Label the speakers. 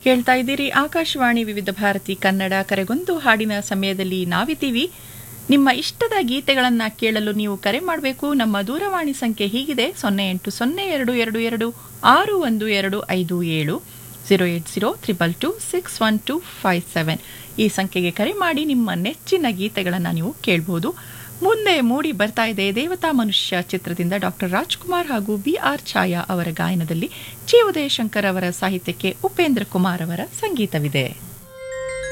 Speaker 1: ಕೇಳ್ತಾ ಇದ್ದೀರಿ ಆಕಾಶವಾಣಿ ವಿವಿಧ ಭಾರತಿ ಕನ್ನಡ ಕರೆಗೊಂದು ಹಾಡಿನ ಸಮಯದಲ್ಲಿ ನಾವಿದ್ದೀವಿ ನಿಮ್ಮ ಇಷ್ಟದ ಗೀತೆಗಳನ್ನು ಕೇಳಲು ನೀವು ಕರೆ ಮಾಡಬೇಕು ನಮ್ಮ ದೂರವಾಣಿ ಸಂಖ್ಯೆ ಹೀಗಿದೆ ಸೊನ್ನೆ ಎಂಟು ಸೊನ್ನೆ ಎರಡು ಎರಡು ಎರಡು ಆರು ಒಂದು ಎರಡು ಐದು ಏಳು zero eight zero triple two six one two five seven ಈ ಸಂಖ್ಯೆಗೆ ಕರೆ ಮಾಡಿ ನಿಮ್ಮ ನೆಚ್ಚಿನ ಗೀತೆಗಳನ್ನು ನೀವು ಕೇಳ್ಬೋದು ಮುಂದೆ ಮೂಡಿ ಬರ್ತಾ ಇದೆ ದೇವತಾ ಮನುಷ್ಯ ಚಿತ್ರದಿಂದ ಡಾಕ್ಟರ್ ರಾಜ್ಕುಮಾರ್ ಹಾಗೂ ಬಿ ಆರ್ ಛಾಯಾ ಅವರ ಗಾಯನದಲ್ಲಿ ಜಿ ಉದಯಶಂಕರ್ ಅವರ ಸಾಹಿತ್ಯಕ್ಕೆ ಉಪೇಂದ್ರ ಕುಮಾರ್ ಅವರ ಸಂಗೀತವಿದೆ